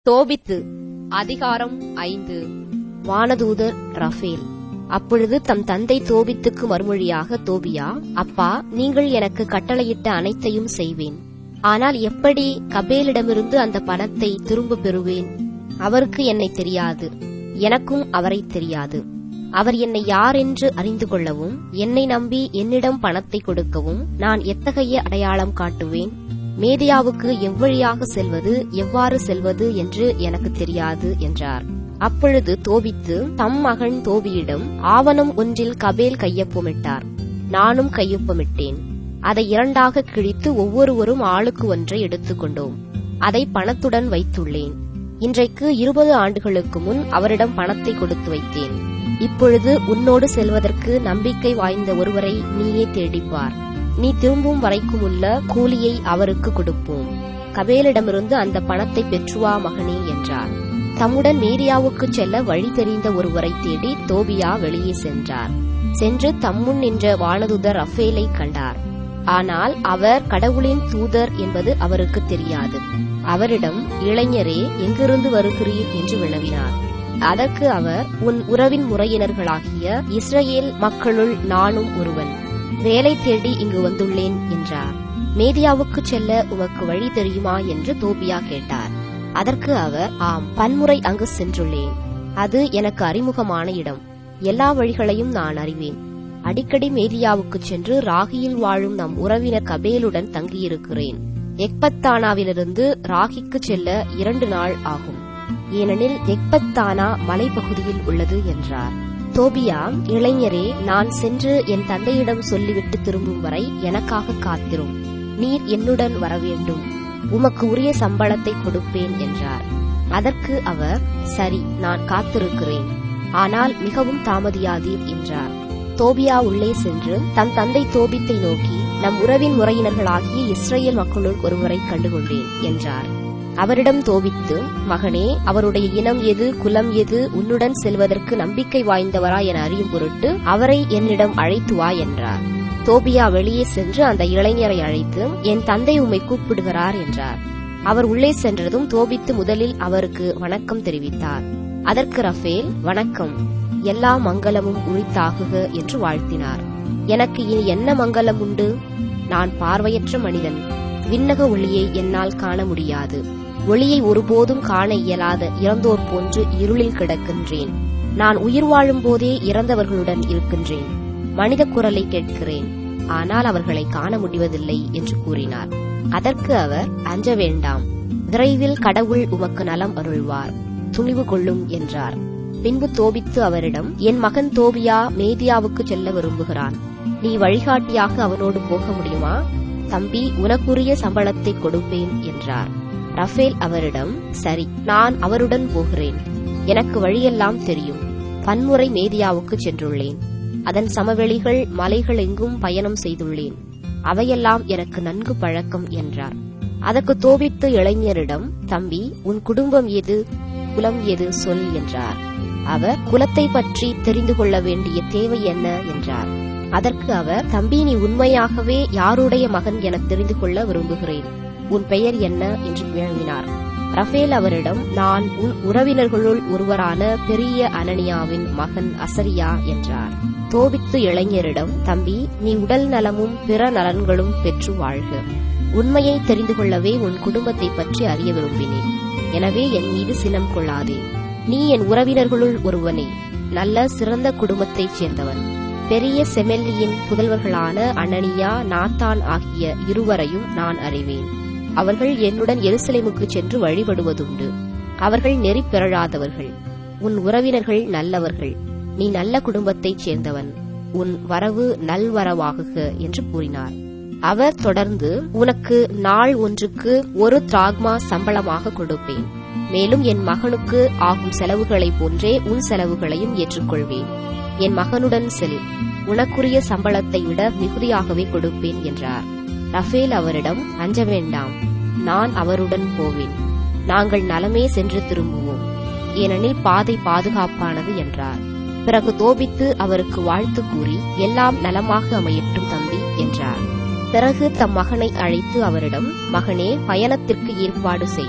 தோபித்து அதிகாரம் ஐந்து வானதூதர் ரஃபேல் அப்பொழுது தம் தந்தை தோபித்துக்கு மறுமொழியாக தோபியா அப்பா நீங்கள் எனக்கு கட்டளையிட்ட அனைத்தையும் செய்வேன் ஆனால் எப்படி கபேலிடமிருந்து அந்த பணத்தை திரும்பப் பெறுவேன் அவருக்கு என்னை தெரியாது எனக்கும் அவரை தெரியாது அவர் என்னை யார் என்று அறிந்து கொள்ளவும் என்னை நம்பி என்னிடம் பணத்தை கொடுக்கவும் நான் எத்தகைய அடையாளம் காட்டுவேன் மேதியாவுக்கு எவ்வழியாக செல்வது எவ்வாறு செல்வது என்று எனக்கு தெரியாது என்றார் அப்பொழுது தோபித்து தம் மகன் தோபியிடம் ஆவணம் ஒன்றில் கபேல் கையொப்பமிட்டார் நானும் கையொப்பமிட்டேன் அதை இரண்டாக கிழித்து ஒவ்வொருவரும் ஆளுக்கு ஒன்றை எடுத்துக்கொண்டோம் அதை பணத்துடன் வைத்துள்ளேன் இன்றைக்கு இருபது ஆண்டுகளுக்கு முன் அவரிடம் பணத்தை கொடுத்து வைத்தேன் இப்பொழுது உன்னோடு செல்வதற்கு நம்பிக்கை வாய்ந்த ஒருவரை நீயே தேடிப்பார் நீ திரும்பும் வரைக்கும் உள்ள கூலியை அவருக்கு கொடுப்போம் கபேலிடமிருந்து அந்த பணத்தை பெற்றுவா மகனே என்றார் தம்முடன் மேரியாவுக்கு செல்ல வழி தெரிந்த ஒருவரை தேடி தோபியா வெளியே சென்றார் சென்று தம்முன் நின்ற வானதுதர் ரஃபேலை கண்டார் ஆனால் அவர் கடவுளின் தூதர் என்பது அவருக்கு தெரியாது அவரிடம் இளைஞரே எங்கிருந்து வருகிறீர் என்று வினவினார் அதற்கு அவர் உன் உறவின் முறையினர்களாகிய இஸ்ரேல் மக்களுள் நானும் ஒருவன் வேலை தேடி இங்கு வந்துள்ளேன் என்றார் மேதியாவுக்கு செல்ல உமக்கு வழி தெரியுமா என்று தோபியா கேட்டார் அதற்கு அவர் ஆம் பன்முறை அங்கு சென்றுள்ளேன் அது எனக்கு அறிமுகமான இடம் எல்லா வழிகளையும் நான் அறிவேன் அடிக்கடி மேதியாவுக்கு சென்று ராகியில் வாழும் நம் உறவினர் கபேலுடன் தங்கியிருக்கிறேன் எக்பத்தானாவிலிருந்து ராகிக்கு செல்ல இரண்டு நாள் ஆகும் ஏனெனில் எக்பத்தானா மலைப்பகுதியில் உள்ளது என்றார் தோபியா இளைஞரே நான் சென்று என் தந்தையிடம் சொல்லிவிட்டு திரும்பும் வரை எனக்காக காத்திரும் நீர் என்னுடன் வரவேண்டும் உமக்கு உரிய சம்பளத்தை கொடுப்பேன் என்றார் அதற்கு அவர் சரி நான் காத்திருக்கிறேன் ஆனால் மிகவும் தாமதியாதீர் என்றார் தோபியா உள்ளே சென்று தன் தந்தை தோபித்தை நோக்கி நம் உறவின் முறையினர்களாகிய இஸ்ரேல் மக்களுள் ஒருவரை கண்டுகொண்டேன் என்றார் அவரிடம் தோபித்து மகனே அவருடைய இனம் எது குலம் எது உன்னுடன் செல்வதற்கு நம்பிக்கை வாய்ந்தவரா என அறியும் பொருட்டு அவரை என்னிடம் அழைத்து வா என்றார் தோபியா வெளியே சென்று அந்த இளைஞரை அழைத்து என் தந்தை உம்மை கூப்பிடுகிறார் என்றார் அவர் உள்ளே சென்றதும் தோபித்து முதலில் அவருக்கு வணக்கம் தெரிவித்தார் அதற்கு ரஃபேல் வணக்கம் எல்லா மங்களமும் உரித்தாகுக என்று வாழ்த்தினார் எனக்கு இனி என்ன மங்களம் உண்டு நான் பார்வையற்ற மனிதன் விண்ணக ஒளியை என்னால் காண முடியாது ஒளியை ஒருபோதும் காண இயலாத இறந்தோர் போன்று இருளில் கிடக்கின்றேன் நான் உயிர் வாழும் போதே இறந்தவர்களுடன் இருக்கின்றேன் மனித குரலை கேட்கிறேன் ஆனால் அவர்களை காண முடிவதில்லை என்று கூறினார் அதற்கு அவர் அஞ்ச வேண்டாம் விரைவில் கடவுள் உமக்கு நலம் அருள்வார் துணிவு கொள்ளும் என்றார் பின்பு தோபித்து அவரிடம் என் மகன் தோபியா மேதியாவுக்கு செல்ல விரும்புகிறான் நீ வழிகாட்டியாக அவனோடு போக முடியுமா தம்பி உனக்குரிய சம்பளத்தை கொடுப்பேன் என்றார் ரஃபேல் அவரிடம் சரி நான் அவருடன் போகிறேன் எனக்கு வழியெல்லாம் தெரியும் பன்முறை மேதியாவுக்கு சென்றுள்ளேன் அதன் சமவெளிகள் மலைகள் எங்கும் பயணம் செய்துள்ளேன் அவையெல்லாம் எனக்கு நன்கு பழக்கம் என்றார் அதற்கு தோபித்து இளைஞரிடம் தம்பி உன் குடும்பம் எது குலம் எது சொல் என்றார் அவர் குலத்தை பற்றி தெரிந்து கொள்ள வேண்டிய தேவை என்ன என்றார் அதற்கு அவர் தம்பி நீ உண்மையாகவே யாருடைய மகன் என தெரிந்து கொள்ள விரும்புகிறேன் உன் பெயர் என்ன என்று வினவினார் ரஃபேல் அவரிடம் நான் உன் உறவினர்களுள் ஒருவரான பெரிய அனனியாவின் மகன் அசரியா என்றார் தோபித்து இளைஞரிடம் தம்பி நீ உடல் நலமும் பிற நலன்களும் பெற்று வாழ்க உண்மையை தெரிந்து கொள்ளவே உன் குடும்பத்தை பற்றி அறிய விரும்பினேன் எனவே என் மீது சினம் கொள்ளாதே நீ என் உறவினர்களுள் ஒருவனே நல்ல சிறந்த குடும்பத்தைச் சேர்ந்தவன் பெரிய செமெல்லியின் புதல்வர்களான அனனியா நாத்தான் ஆகிய இருவரையும் நான் அறிவேன் அவர்கள் என்னுடன் எருசலேமுக்கு சென்று வழிபடுவதுண்டு அவர்கள் நெறி பிறழாதவர்கள் உன் உறவினர்கள் நல்லவர்கள் நீ நல்ல குடும்பத்தைச் சேர்ந்தவன் உன் வரவு நல்வரவாகுக என்று கூறினார் அவர் தொடர்ந்து உனக்கு நாள் ஒன்றுக்கு ஒரு திராக்மா சம்பளமாக கொடுப்பேன் மேலும் என் மகனுக்கு ஆகும் செலவுகளைப் போன்றே உன் செலவுகளையும் ஏற்றுக்கொள்வேன் என் மகனுடன் செல் உனக்குரிய சம்பளத்தை விட மிகுதியாகவே கொடுப்பேன் என்றார் ரஃபேல் அவரிடம் அஞ்ச வேண்டாம் நான் அவருடன் போவேன் நாங்கள் நலமே சென்று திரும்புவோம் ஏனெனில் பாதை பாதுகாப்பானது என்றார் பிறகு தோபித்து அவருக்கு வாழ்த்து கூறி எல்லாம் நலமாக அமையட்டும் தம்பி என்றார் பிறகு தம் மகனை அழைத்து அவரிடம் மகனே பயணத்திற்கு ஏற்பாடு செய்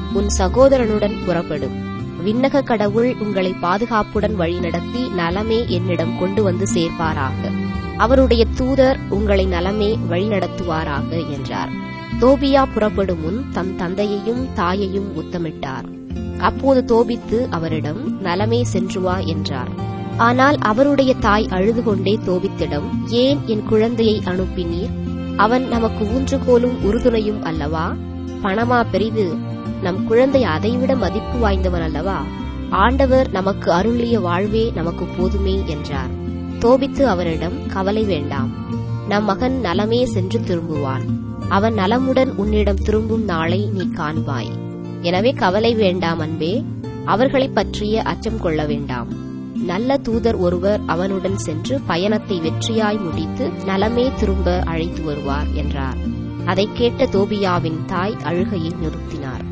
உன் சகோதரனுடன் புறப்படும் விண்ணக கடவுள் உங்களை பாதுகாப்புடன் வழிநடத்தி நலமே என்னிடம் கொண்டு வந்து சேர்ப்பாராக அவருடைய தூதர் உங்களை நலமே வழிநடத்துவாராக என்றார் தோபியா புறப்படும் முன் தம் தந்தையையும் தாயையும் முத்தமிட்டார் அப்போது தோபித்து அவரிடம் நலமே சென்று வா என்றார் ஆனால் அவருடைய தாய் அழுது கொண்டே தோபித்திடம் ஏன் என் குழந்தையை அனுப்பினீர் அவன் நமக்கு ஊன்றுகோலும் உறுதுணையும் அல்லவா பணமா பெரிது நம் குழந்தை அதைவிட மதிப்பு வாய்ந்தவன் அல்லவா ஆண்டவர் நமக்கு அருளிய வாழ்வே நமக்கு போதுமே என்றார் தோபித்து அவரிடம் கவலை வேண்டாம் நம் மகன் நலமே சென்று திரும்புவான் அவன் நலமுடன் உன்னிடம் திரும்பும் நாளை நீ காண்பாய் எனவே கவலை வேண்டாம் அன்பே அவர்களைப் பற்றிய அச்சம் கொள்ள வேண்டாம் நல்ல தூதர் ஒருவர் அவனுடன் சென்று பயணத்தை வெற்றியாய் முடித்து நலமே திரும்ப அழைத்து வருவார் என்றார் அதைக் கேட்ட தோபியாவின் தாய் அழுகையை நிறுத்தினார்